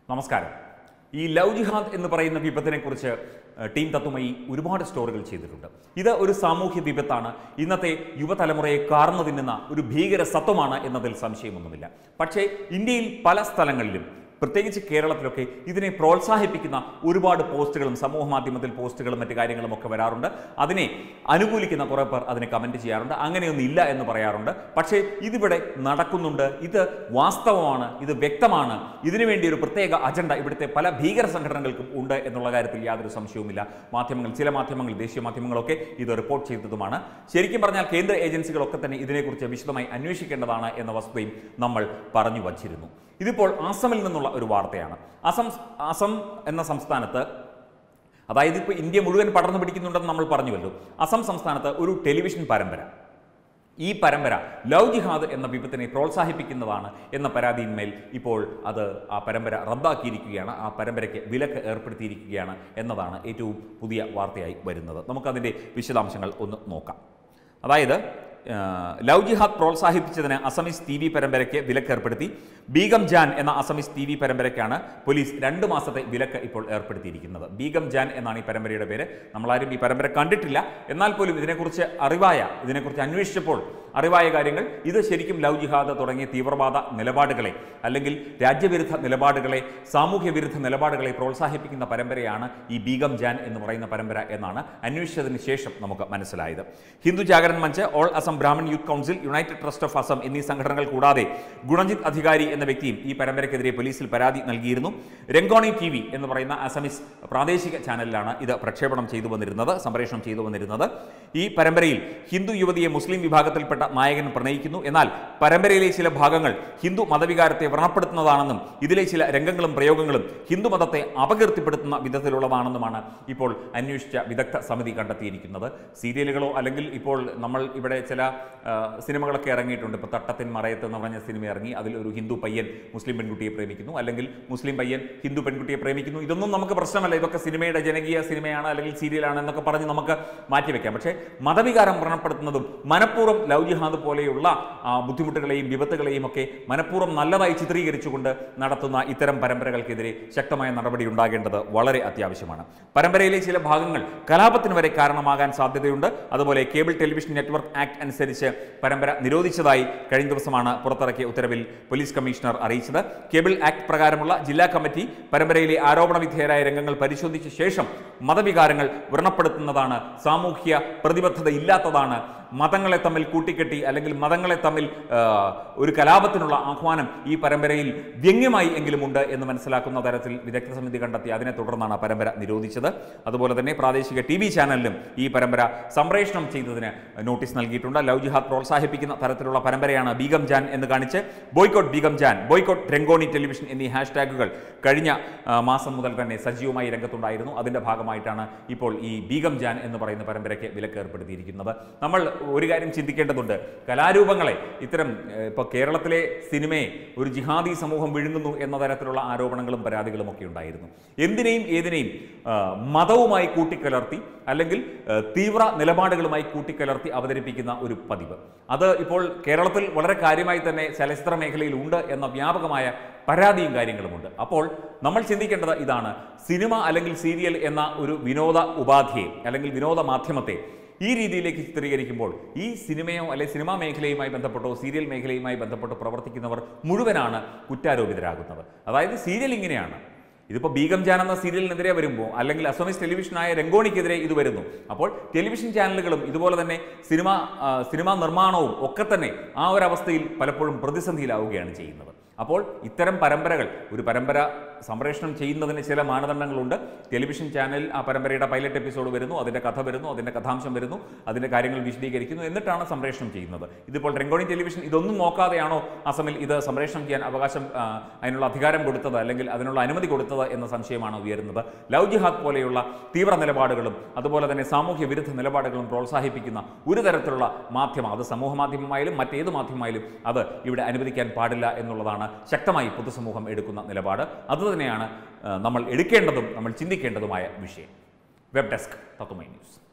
നമസ്കാരം ഈ ലവ് ജിഹാദ് എന്ന് പറയുന്ന വിപത്തിനെ കുറിച്ച് ഏഹ്, ടീം തത്വമയി ഒരുപാട് സ്റ്റോറികൾ ചെയ്തിട്ടുണ്ട് ഇത് ഒരു സാമൂഹ്യ വിപത്താണ് ഇന്നത്തെ യുവതലമുറയെ കാർന്നു തിന്നുന്ന ഒരു ഭീകര സത്വമാണ് എന്നതിൽ സംശയമൊന്നുമില്ല പക്ഷേ ഇന്ത്യയിൽ പല സ്ഥലങ്ങളിലും പ്രത്യേകിച്ച് കേരളത്തിലൊക്കെ ഇതിനെ പ്രോത്സാഹിപ്പിക്കുന്ന ഒരുപാട് പോസ്റ്റുകളും സമൂഹ മാധ്യമത്തിൽ പോസ്റ്റുകളും മറ്റു കാര്യങ്ങളും ഒക്കെ വരാറുണ്ട് അതിനെ അനുകൂലിക്കുന്ന കുറേ പേർ അതിനെ കമൻറ്റ് ചെയ്യാറുണ്ട് അങ്ങനെയൊന്നും ഇല്ല എന്ന് പറയാറുണ്ട് പക്ഷേ ഇതിവിടെ നടക്കുന്നുണ്ട് ഇത് വാസ്തവമാണ് ഇത് വ്യക്തമാണ് ഇതിനുവേണ്ടി ഒരു പ്രത്യേക അജണ്ട ഇവിടുത്തെ പല ഭീകര സംഘടനകൾക്കും ഉണ്ട് എന്നുള്ള കാര്യത്തിൽ യാതൊരു സംശയവുമില്ല മാധ്യമങ്ങൾ ചില മാധ്യമങ്ങൾ ദേശീയ മാധ്യമങ്ങളൊക്കെ ഇത് റിപ്പോർട്ട് ചെയ്തതുമാണ് ശരിക്കും പറഞ്ഞാൽ കേന്ദ്ര ഏജൻസികളൊക്കെ തന്നെ ഇതിനെക്കുറിച്ച് വിശദമായി അന്വേഷിക്കേണ്ടതാണ് എന്ന വസ്തുതയും നമ്മൾ പറഞ്ഞു വച്ചിരുന്നു ഇതിപ്പോൾ ആസമിൽ നിന്നുള്ള ഒരു വാർത്തയാണ് അസം അസം എന്ന സംസ്ഥാനത്ത് അതായത് ഇപ്പോൾ ഇന്ത്യ മുഴുവൻ പടർന്നു പിടിക്കുന്നുണ്ടെന്ന് നമ്മൾ പറഞ്ഞുവല്ലോ അസം സംസ്ഥാനത്ത് ഒരു ടെലിവിഷൻ പരമ്പര ഈ പരമ്പര ലവ് ജിഹാദ് എന്ന വിപത്തിനെ പ്രോത്സാഹിപ്പിക്കുന്നതാണ് എന്ന പരാതിയിന്മേൽ ഇപ്പോൾ അത് ആ പരമ്പര റദ്ദാക്കിയിരിക്കുകയാണ് ആ പരമ്പരയ്ക്ക് വിലക്ക് ഏർപ്പെടുത്തിയിരിക്കുകയാണ് എന്നതാണ് ഏറ്റവും പുതിയ വാർത്തയായി വരുന്നത് നമുക്കതിൻ്റെ വിശദാംശങ്ങൾ ഒന്ന് നോക്കാം അതായത് ആ, ലവ് ജിഹാദ് പ്രോത്സാഹിപ്പിച്ചതിന് അസമീസ് ടി വി പരമ്പരയ്ക്ക് വിലക്ക് ഏർപ്പെടുത്തി ബീഗം ജാൻ എന്ന അസമീസ് ടി വി പരമ്പരയ്ക്കാണ് പോലീസ് രണ്ട് മാസത്തെ വിലക്ക് ഇപ്പോൾ ഏർപ്പെടുത്തിയിരിക്കുന്നത് ബീഗം ജാൻ എന്നാണ് ഈ പരമ്പരയുടെ പേര് നമ്മളാരും ഈ പരമ്പര കണ്ടിട്ടില്ല എന്നാൽ പോലും ഇതിനെക്കുറിച്ച് അറിവായ ഇതിനെക്കുറിച്ച് അന്വേഷിച്ചപ്പോൾ അറിവായ കാര്യങ്ങൾ ഇത് ശരിക്കും ലവ് ജിഹാദ് തുടങ്ങിയ തീവ്രവാദ നിലപാടുകളെ അല്ലെങ്കിൽ രാജ്യവിരുദ്ധ നിലപാടുകളെ സാമൂഹ്യ വിരുദ്ധ നിലപാടുകളെ പ്രോത്സാഹിപ്പിക്കുന്ന പരമ്പരയാണ് ഈ ബീഗം ജാൻ എന്ന് പറയുന്ന പരമ്പര എന്നാണ് അന്വേഷിച്ചതിന് ശേഷം നമുക്ക് മനസ്സിലായത് Hindu Jagaran Manch all Assam Brahmin youth council united trust of Assam എന്നീ സംഘടനകൾ കൂടാതെ ഗുണജിത് അധികാരി എന്ന വ്യക്തിയും ഈ പരമ്പരയ്ക്കെതിരെ പോലീസിൽ പരാതി നൽകിയിരുന്നു രംഗോണി ടി വി എന്ന് പറയുന്ന അസമിസ് പ്രാദേശിക ചാനലിലാണ് ഇത് പ്രക്ഷേപണം ചെയ്തു വന്നിരുന്നത് സംപ്രേഷണം ചെയ്തു വന്നിരുന്നത് ഈ പരമ്പരയിൽ ഹിന്ദു യുവതിയെ മുസ്ലിം വിഭാഗത്തിൽപ്പെട്ട നായകൻ പ്രണയിക്കുന്നു എന്നാൽ പരമ്പരയിലെ ചില ഭാഗങ്ങൾ ഹിന്ദു മതവികാരത്തെ വ്രണപ്പെടുത്തുന്നതാണെന്നും ഇതിലെ ചില രംഗങ്ങളും പ്രയോഗങ്ങളും ഹിന്ദു മതത്തെ അപകീർത്തിപ്പെടുത്തുന്ന വിധത്തിലുള്ളതാണെന്നുമാണ് ഇപ്പോൾ അന്വേഷിച്ച വിദഗ്ധ സമിതി കണ്ടെത്തിയിരിക്കുന്നത് സീരിയലുകളോ അല്ലെങ്കിൽ ഇപ്പോൾ നമ്മൾ ഇവിടെ ചില ആ, സിനിമകളൊക്കെ ഇറങ്ങിയിട്ടുണ്ട് ഇപ്പോൾ തട്ടത്തിൻ മറയത്ത് എന്ന് പറഞ്ഞ സിനിമ ഇറങ്ങി അതിൽ ഒരു ഹിന്ദു പയ്യൻ മുസ്ലിം പെൺകുട്ടിയെ പ്രേമിക്കുന്നു അല്ലെങ്കിൽ മുസ്ലിം പയ്യൻ ഹിന്ദു പെൺകുട്ടിയെ പ്രേമിക്കുന്നു ഇതൊന്നും നമുക്ക് പ്രശ്നമല്ല ഇതൊക്കെ സിനിമയുടെ ജനകീയ സിനിമയാണ് അല്ലെങ്കിൽ സീരിയലാണ് എന്നൊക്കെ പറഞ്ഞ് നമുക്ക് മാറ്റിവെക്കാം പക്ഷേ മതവികാരം വ്രണപ്പെടുത്തുന്നതും മനഃപൂർവ്വം ലവ് ജിഹാദ് പോലെയുള്ള ആ, ബുദ്ധിമുട്ടുകളെയും വിപത്തുകളെയും ഒക്കെ മനഃപൂർവ്വം നല്ലതായി ചിത്രീകരിച്ചുകൊണ്ട് നടത്തുന്ന ഇത്തരം പരമ്പരകൾക്കെതിരെ ശക്തമായ നടപടി ഉണ്ടാകേണ്ടത് വളരെ അത്യാവശ്യമാണ് പരമ്പരയിലെ ചില ഭാഗങ്ങൾ കലാപത്തിന് വരെ കാരണമാകാൻ സാധ്യതയുണ്ട് അതുപോലെ കേബിൾ ടെലിവിഷൻ നെറ്റ്വർക്ക് ആക്ട് അനുസരിച്ച് പരമ്പര നിരോധിച്ചതായി കഴിഞ്ഞ ദിവസമാണ് പുറത്തിറക്കിയ ഉത്തരവിൽ പോലീസ് കമ്മീഷണർ അറിയിച്ചത് കേബിൾ ആക്ട് പ്രകാരമുള്ള ജില്ലാ കമ്മിറ്റി പരമ്പരയിലെ ആരോപണ വിധേയരായ രംഗങ്ങൾ പരിശോധിച്ച ശേഷം മതവികാരങ്ങൾ വ്രണപ്പെടുത്തുന്നതാണ് സാമൂഹ്യ പ്രതിബദ്ധത ഇല്ലാത്തതാണ് മതങ്ങളെ തമ്മിൽ കൂട്ടിക്കെട്ടി അല്ലെങ്കിൽ മതങ്ങളെ തമ്മിൽ ആ, ഒരു കലാപത്തിനുള്ള ആഹ്വാനം ഈ പരമ്പരയിൽ വ്യംഗ്യമായി എങ്കിലും ഉണ്ട് എന്ന് മനസ്സിലാക്കുന്ന തരത്തിൽ വിദഗ്ധ സമിതി കണ്ടെത്തി അതിനെ തുടർന്നാണ് ആ പരമ്പര നിരോധിച്ചത് അതുപോലെ തന്നെ പ്രാദേശിക ടി വി ചാനലിലും ഈ പരമ്പര സംപ്രേഷണം ചെയ്തതിന് നോട്ടീസ് നൽകിയിട്ടുണ്ട് ലവ് ജിഹാദ് പ്രോത്സാഹിപ്പിക്കുന്ന തരത്തിലുള്ള പരമ്പരയാണ് ബീഗം ജാൻ എന്ന് കാണിച്ച് boycott Begum Jaan boycott Rangoni television എന്നീ ഹാഷ്ടാഗുകൾ കഴിഞ്ഞ ആ, മാസം മുതൽ തന്നെ സജീവമായി രംഗത്തുണ്ടായിരുന്നു അതിന്റെ ഭാഗമായിട്ടാണ് ഇപ്പോൾ ഈ ബീഗം ജാൻ എന്ന് പറയുന്ന പരമ്പരയ്ക്ക് വിലക്ക് ഏർപ്പെടുത്തിയിരിക്കുന്നത് നമ്മൾ ഒരു കാര്യം ചിന്തിക്കേണ്ടതുണ്ട് കലാരൂപങ്ങളെ ഇത്തരം ഏഹ്, ഇപ്പോൾ കേരളത്തിലെ സിനിമയെ ഒരു ജിഹാദി സമൂഹം വിഴുങ്ങുന്നു എന്ന തരത്തിലുള്ള ആരോപണങ്ങളും പരാതികളും ഒക്കെ ഉണ്ടായിരുന്നു എന്തിനേയും ഏതിനേയും ആ, മതവുമായി കൂട്ടിക്കലർത്തി അല്ലെങ്കിൽ ആ, തീവ്ര നിലപാടുകളുമായി കൂട്ടിക്കലർത്തി അവതരിപ്പിക്കുന്ന ഒരു പതിവ് അത് ഇപ്പോൾ കേരളത്തിൽ വളരെ കാര്യമായി തന്നെ ചലച്ചിത്ര മേഖലയിൽ ഉണ്ട് എന്ന വ്യാപകമായ പരാതിയും കാര്യങ്ങളുമുണ്ട് അപ്പോൾ നമ്മൾ ചിന്തിക്കേണ്ടത് ഇതാണ് സിനിമ അല്ലെങ്കിൽ സീരിയൽ എന്ന ഒരു വിനോദ ഉപാധിയെ അല്ലെങ്കിൽ വിനോദ മാധ്യമത്തെ ഈ രീതിയിലേക്ക് ചിത്രീകരിക്കുമ്പോൾ ഈ സിനിമയോ അല്ലെ സിനിമാ മേഖലയുമായി ബന്ധപ്പെട്ടോ സീരിയൽ മേഖലയുമായി ബന്ധപ്പെട്ടോ പ്രവർത്തിക്കുന്നവർ മുഴുവനാണ് കുറ്റാരോപിതരാകുന്നത് അതായത് സീരിയൽ ഇങ്ങനെയാണ് ഇതിപ്പോൾ ബീഗം ജാൻ എന്ന സീരിയലിനെതിരെ വരുമ്പോൾ അല്ലെങ്കിൽ അസോമീസ് ടെലിവിഷനായ രംഗോണിക്കെതിരെ ഇത് വരുന്നു അപ്പോൾ ടെലിവിഷൻ ചാനലുകളും ഇതുപോലെ തന്നെ സിനിമ ആ, സിനിമാ നിർമ്മാണവും ഒക്കെ തന്നെ ആ ഒരു അവസ്ഥയിൽ പലപ്പോഴും പ്രതിസന്ധിയിലാവുകയാണ് ചെയ്യുന്നത് അപ്പോൾ ഇത്തരം പരമ്പരകൾ ഒരു പരമ്പര സംപ്രേഷണം ചെയ്യുന്നതിന് ചില മാനദണ്ഡങ്ങളുണ്ട് ടെലിവിഷൻ ചാനൽ ആ പരമ്പരയുടെ പൈലറ്റ് എപ്പിസോഡ് വരുന്നു അതിൻ്റെ കഥ വരുന്നു അതിൻ്റെ കഥാംശം വരുന്നു അതിൻ്റെ കാര്യങ്ങൾ വിശദീകരിക്കുന്നു എന്നിട്ടാണ് സംപ്രേഷണം ചെയ്യുന്നത് ഇതിപ്പോൾ രംഗോണി ടെലിവിഷൻ ഇതൊന്നും നോക്കാതെയാണോ അസമിൽ ഇത് സംപ്രേഷണം ചെയ്യാൻ അവകാശം ആ, അതിനുള്ള അധികാരം കൊടുത്തത് അല്ലെങ്കിൽ അതിനുള്ള അനുമതി കൊടുത്തത് എന്ന സംശയമാണ് ഉയരുന്നത് ലവ് ജിഹാദ് പോലെയുള്ള തീവ്ര നിലപാടുകളും അതുപോലെ തന്നെ സാമൂഹ്യ വിരുദ്ധ നിലപാടുകളും പ്രോത്സാഹിപ്പിക്കുന്ന ഒരു തരത്തിലുള്ള മാധ്യമം അത് സമൂഹ മാധ്യമമായാലും മറ്റേത് മാധ്യമമായാലും അത് ഇവിടെ അനുവദിക്കാൻ പാടില്ല എന്നുള്ളതാണ് ശക്തമായി പൊതുസമൂഹം എടുക്കുന്ന നിലപാട് അതുതന്നെയാണ് ആ, നമ്മൾ എടുക്കേണ്ടതും നമ്മൾ ചിന്തിക്കേണ്ടതുമായ വിഷയം വെബ് ഡെസ്ക് തത്വമൈ ന്യൂസ്